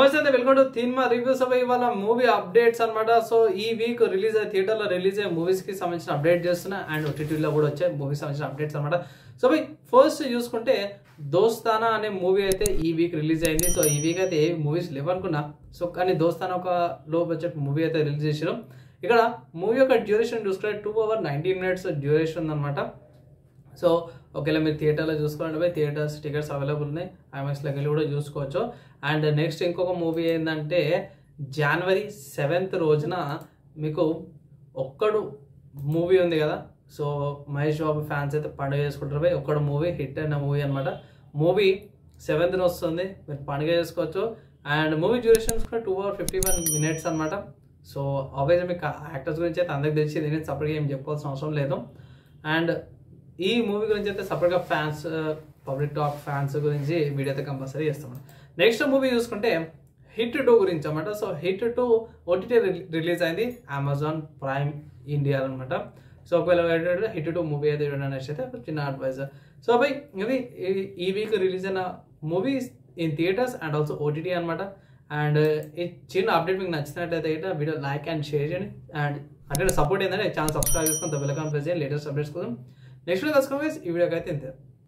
first అయితే welcome to cinema reviews అవి ఇవాళ మూవీ అప్డేట్స్ అన్నమాట సో ఈ వీక్ రిలీజ్ అయ్యే థియేటర్ లో రిలీజ్ అయ్యే మూవీస్ కి సంబంధించిన అప్డేట్ చేస్తున్నా అండ్ ఓటీటీలో కూడా వచ్చే మూవీస్ సంబంధించిన అప్డేట్స్ అన్నమాట సో బై ఫస్ట్ చూసుకుంటే దోస్తానా అనే మూవీ అయితే ఈ వీక్ రిలీజ్ అయింది సో ఈ వీక్ అయితే ఏ మూవీస్ లేవనుకున్నా సో కానీ దోస్తానా ఒక లో బడ్జెట్ మూవీ అయితే రిలీజ్ చేసారు ఇక్కడ మూవీ యొక్క డ్యూరేషన్ చూసుకుంటే two hour nineteen minutes duration ఉందన్నమాట సో ఒకవేళ మీరు థియేటర్లో చూసుకోండి పోయి థియేటర్స్ టికెట్స్ అవైలబుల్ ఉన్నాయి ఐమాక్స్లోకి వెళ్ళి కూడా చూసుకోవచ్చు అండ్ నెక్స్ట్ ఇంకొక మూవీ ఏంటంటే జనవరి సెవెంత్ రోజున మీకు ఒక్కడు మూవీ ఉంది కదా సో మహేష్ బాబు ఫ్యాన్స్ అయితే పండుగ చేసుకుంటారు పోయి ఒక్కడు మూవీ హిట్ అయిన మూవీ అనమాట మూవీ సెవెంత్న వస్తుంది మీరు పండుగ చేసుకోవచ్చు అండ్ మూవీ డ్యూరేషన్స్ కూడా two hour fifty one minutes అనమాట సో ఆబ్వియస్గా మీకు యాక్టర్స్ గురించి అయితే అందరికి తెలిసి నేను సపరేట్గా ఏం చెప్పాల్సిన అవసరం లేదు అండ్ ఈ మూవీ గురించి అయితే సపరేట్గా ఫ్యాన్స్ పబ్లిక్ టాక్ ఫ్యాన్స్ గురించి వీడియో అయితే కంపల్సరీ చేస్తాం నెక్స్ట్ మూవీ చూసుకుంటే హిట్ టూ గురించి అనమాట so hit two OTT release అయింది అమెజాన్ ప్రైమ్ ఇండియా అనమాట సో ఒకవేళ హిట్ టూ మూవీ అయితే చూడండి అయితే ఒక చిన్న అడ్వైజర్ సో బై ఇవి ఈ- ఈ వీక్ రిలీజ్ అయిన movies in theatres and also OTT అనమాట అండ్ ఈ చిన్న అప్డేట్ మీకు నచ్చినట్లయితే అయితే వీడియో లైక్ అండ్ షేర్ చేయండి అండ్ అంటే సపోర్ట్ ఏంటంటే ఛానల్ సబ్స్క్రైబ్ చేసుకొని బెల్ ఐకాన్ ప్రెస్ చేయండి లేటెస్ట్ అప్డేట్స్ కోసం నెక్స్ట్ వీడియో కలుసుకోవాలి ఈ వీడియోకి అయితే ఇంతే